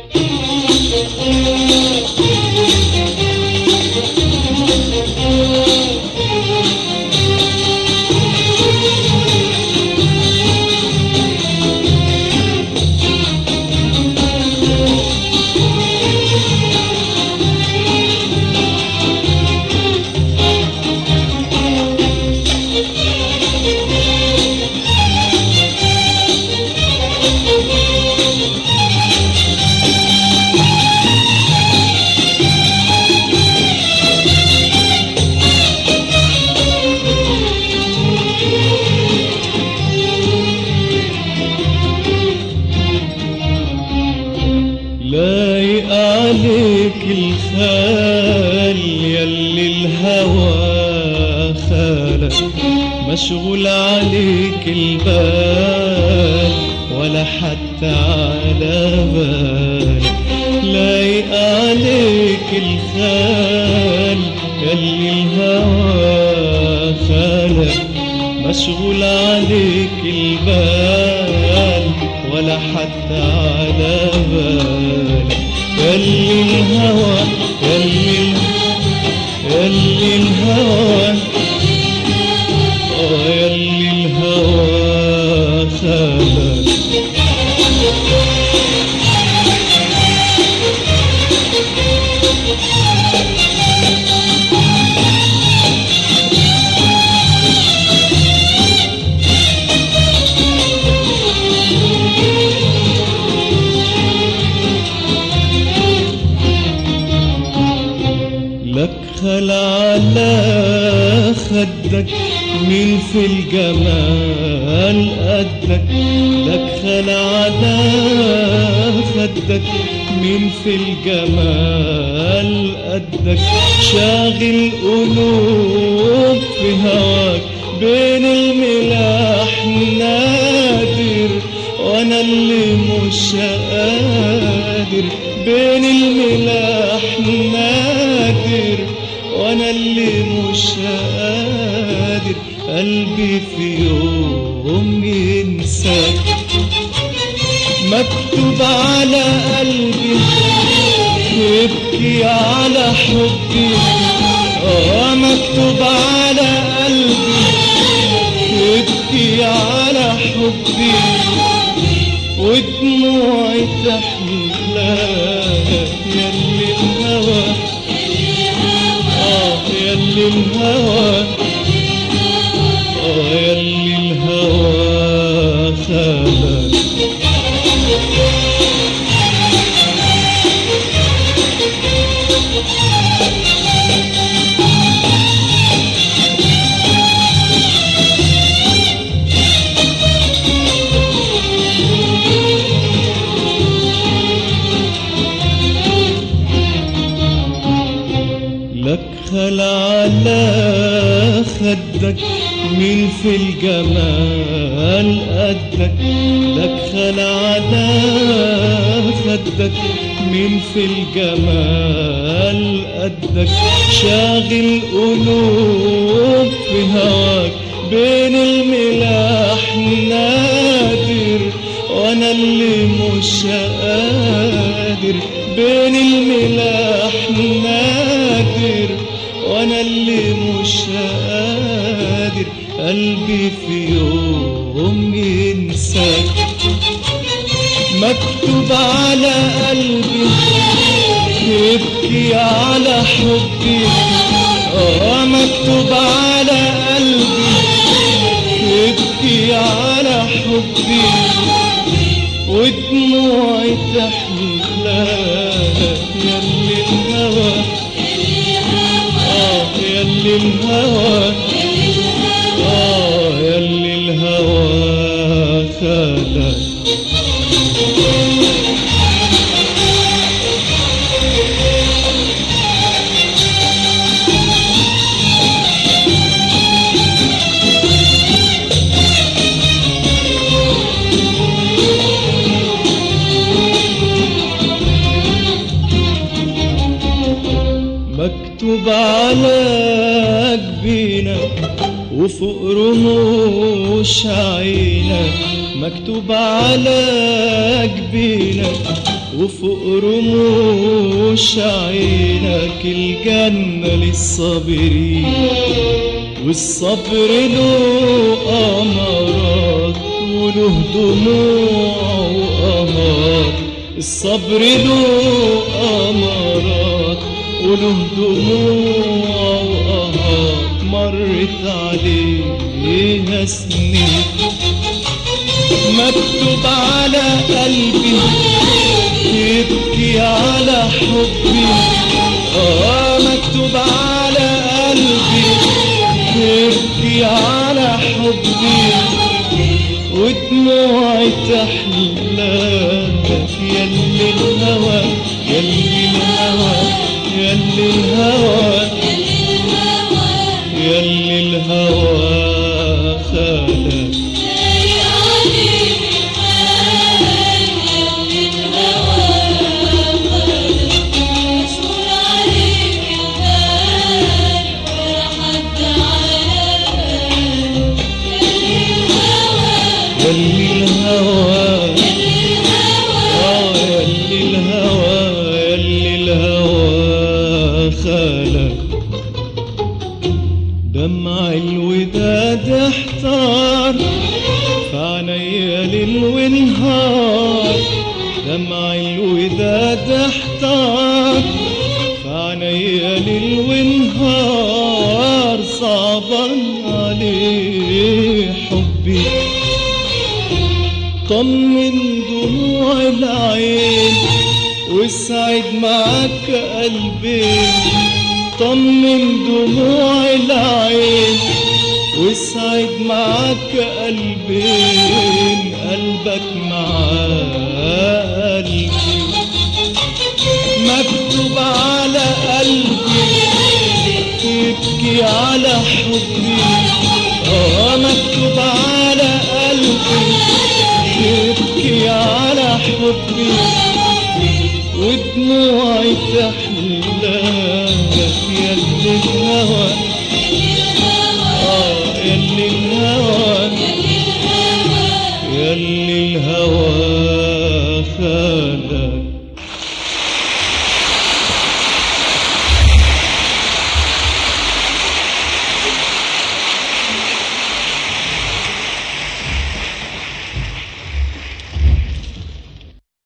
لايق عليك الخال يلي الهوى خالك مشغول عليك البال ولا حتى على بالك لايق عليك الخال يلي الهوى خالك مشغول عليك البال ولا حتى على بالك يلي الهوى يلي يلي الهوى آه يلي الهوى خالك لك خل على خدك مين في الجمال قدك لك خل على خدك مين في الجمال قدك شاغل قلوب في هواك بين الملاح نادر وانا اللي مش قادر بين الملاح نادر وانا اللي مش قادر قلبي في يوم ينساك مكتوب على قلبي يبكي على حبي اه مكتوب على قلبي يبكي على حبي ودموعي تحملك يلي الهوى اه يلي الهوى اه يلي الهوى خالك لك خل على خدك مين في الجمال قدك لك خل على خدك مين في الجمال قدك شاغل قلوب في هواك بين الملاح نادر وانا اللي مش قادر بين الملاح نادر وانا اللي مش قادر قلبي في يوم ينساك مكتوب على قلبي يبكي على حبي اه مكتوب على قلبي يبكي على حبي ودموعي تحملك يلي الهوى اه يلي الهوى اه يلي الهوى خالك مكتوب على جبينك وفوق رموش عينك مكتوب على جبينك وفوق رموش عينك الجنة للصابرين والصبر له أمارات وله دموع وأمار الصبر له أمارات وله دموع وأمار مرت عليها سنين مكتوب على قلبي يبكي على حبي اه مكتوب على قلبي يبكي على حبي ودموعي تحلالك يلي الهوى يلي الهوى يلي الهوى يلي الهوى خالك يلي الهوى آه يلي الهوى يلي الهوى خالك دمع الوداد احتار فعنيا ليل ونهار دمع الوداد احتار فعنيا ليل ونهار صعبان عليه حبي طمن دموع العين واسعد معاك قلبي طمن دموع العين واسعد معاك قلبين قلبك مع قلبي مكتوب على قلبي تبكي على حبي اه مكتوب على قلبي تبكي على حبي ودموعي تحلالك يلي الهوى اه يلي الهوى يلي الهوى خالك